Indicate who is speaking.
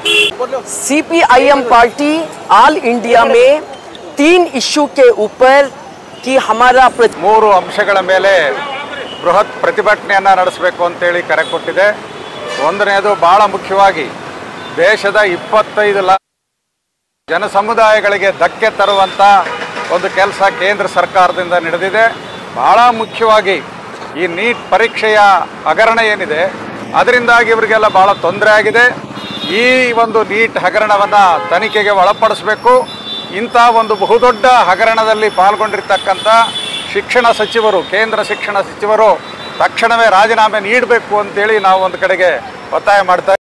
Speaker 1: CPIM party all India में तीन issue के ऊपर कि हमारा प्र-
Speaker 2: ಮೂರು ಅಂಶಗಳ ಮೇಲೆ ಬೃಹತ್ ಪ್ರತಿಭಟನೆಯನ್ನು ನಡೆಸಬೇಕು ಅಂತೇಳಿ ಕರೆ ಕೊಟ್ಟಿದೆ ಒಂದನೆಯದು ಭಾಳ ಮುಖ್ಯವಾಗಿ ದೇಶದ ಇಪ್ಪತ್ತೈದು ಲಕ್ಷ ಜನಸಮುದಾಯಗಳಿಗೆ ಧಕ್ಕೆ ತರುವಂಥ ಒಂದು ಕೆಲಸ ಕೇಂದ್ರ ಸರ್ಕಾರದಿಂದ ನಡೆದಿದೆ ಬಹಳ ಮುಖ್ಯವಾಗಿ ಈ ನೀಟ್ ಪರೀಕ್ಷೆಯ ಹಗರಣ ಏನಿದೆ ಅದರಿಂದಾಗಿ ಇವರಿಗೆಲ್ಲ ಭಾಳ ತೊಂದರೆ ಆಗಿದೆ ಈ ಒಂದು ನೀಟ್ ಹಗರಣವನ್ನು ತನಿಖೆಗೆ ಒಳಪಡಿಸಬೇಕು ಇಂಥ ಒಂದು ಬಹುದೊಡ್ಡ ಹಗರಣದಲ್ಲಿ ಪಾಲ್ಗೊಂಡಿರ್ತಕ್ಕಂಥ ಶಿಕ್ಷಣ ಸಚಿವರು ಕೇಂದ್ರ ಶಿಕ್ಷಣ ಸಚಿವರು ತಕ್ಷಣವೇ ರಾಜೀನಾಮೆ ನೀಡಬೇಕು ಅಂತೇಳಿ ನಾವು ಒಂದು ಕಡೆಗೆ ಒತ್ತಾಯ ಮಾಡ್ತಾ